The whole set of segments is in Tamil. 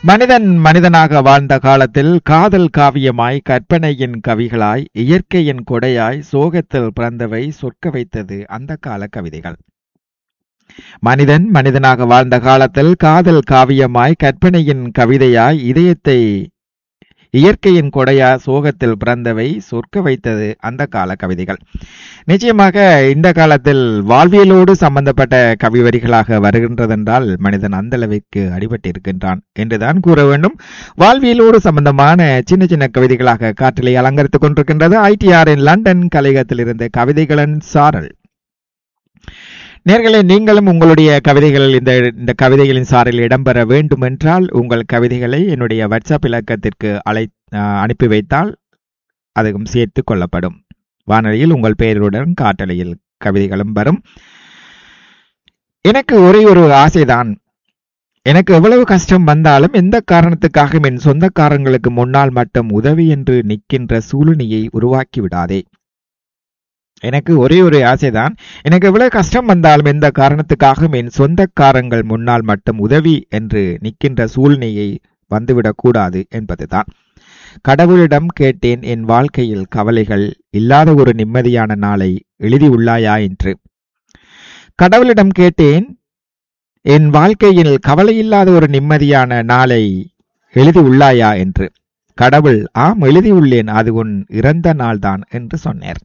மனிதன் மனிதனாக வாழ்ந்த காலத்தில் காதல் காவியமாய் கற்பனையின் கவிகளாய் இயற்கையின் கொடையாய் சோகத்தில் பிறந்தவை சொற்க வைத்தது அந்த கால கவிதைகள் மனிதன் மனிதனாக வாழ்ந்த காலத்தில் காதல் காவியமாய் கற்பனையின் கவிதையாய் இதயத்தை இயற்கையின் கொடையா சோகத்தில் பிறந்தவை சொற்க வைத்தது அந்த கால கவிதைகள் நிச்சயமாக இந்த காலத்தில் வாழ்வியலோடு சம்பந்தப்பட்ட கவி வரிகளாக வருகின்றதென்றால் மனிதன் அந்த அளவிற்கு அடிபட்டிருக்கின்றான் என்றுதான் கூற வேண்டும் வாழ்வியலோடு சம்பந்தமான சின்ன சின்ன கவிதைகளாக காற்றிலே அலங்கரித்துக் கொண்டிருக்கின்றது ஐடிஆரின் லண்டன் கலையகத்தில் இருந்த கவிதைகளின் சாரல் நேர்களே நீங்களும் உங்களுடைய கவிதைகள் இந்த இந்த கவிதைகளின் சாரில் இடம்பெற வேண்டும் என்றால் உங்கள் கவிதைகளை என்னுடைய வாட்ஸ்அப் இலக்கத்திற்கு அழை அனுப்பி வைத்தால் அதுவும் சேர்த்து கொள்ளப்படும் வானொலியில் உங்கள் பெயருடன் காட்டலையில் கவிதைகளும் வரும் எனக்கு ஒரே ஒரு ஆசைதான் எனக்கு எவ்வளவு கஷ்டம் வந்தாலும் எந்த காரணத்துக்காக என் சொந்தக்காரங்களுக்கு முன்னால் மட்டும் உதவி என்று நிற்கின்ற சூழ்நிலையை உருவாக்கி விடாதே எனக்கு ஒரே ஒரு ஆசைதான் எனக்கு எவ்வளவு கஷ்டம் வந்தாலும் எந்த காரணத்துக்காக என் சொந்தக்காரங்கள் முன்னால் மட்டும் உதவி என்று நிற்கின்ற சூழ்நிலையை வந்துவிடக் கூடாது என்பதுதான் கடவுளிடம் கேட்டேன் என் வாழ்க்கையில் கவலைகள் இல்லாத ஒரு நிம்மதியான நாளை எழுதியுள்ளாயா என்று கடவுளிடம் கேட்டேன் என் வாழ்க்கையில் கவலையில்லாத ஒரு நிம்மதியான நாளை எழுதியுள்ளாயா என்று கடவுள் ஆம் எழுதியுள்ளேன் அது உன் இறந்த நாள்தான் என்று சொன்னார்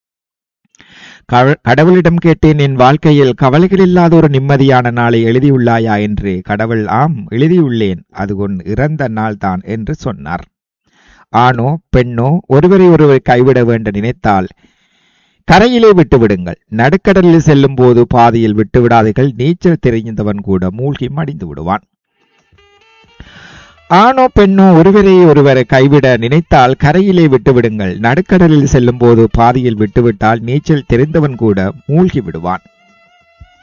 கடவுளிடம் கேட்டேன் என் வாழ்க்கையில் கவலைகள் இல்லாத ஒரு நிம்மதியான நாளை எழுதியுள்ளாயா என்று கடவுள் ஆம் எழுதியுள்ளேன் அது உன் இறந்த நாள் தான் என்று சொன்னார் ஆணோ பெண்ணோ ஒருவரை ஒருவர் கைவிட வேண்ட நினைத்தால் கரையிலே விட்டு விடுங்கள் நடுக்கடலில் செல்லும் போது பாதையில் விட்டு விடாதீர்கள் நீச்சல் தெரிந்தவன் கூட மூழ்கி மடிந்து விடுவான் ஆணோ பெண்ணோ ஒருவரை ஒருவரை கைவிட நினைத்தால் கரையிலே விட்டுவிடுங்கள் நடுக்கடலில் செல்லும் போது பாதியில் விட்டுவிட்டால் நீச்சல் தெரிந்தவன் கூட மூழ்கி விடுவான்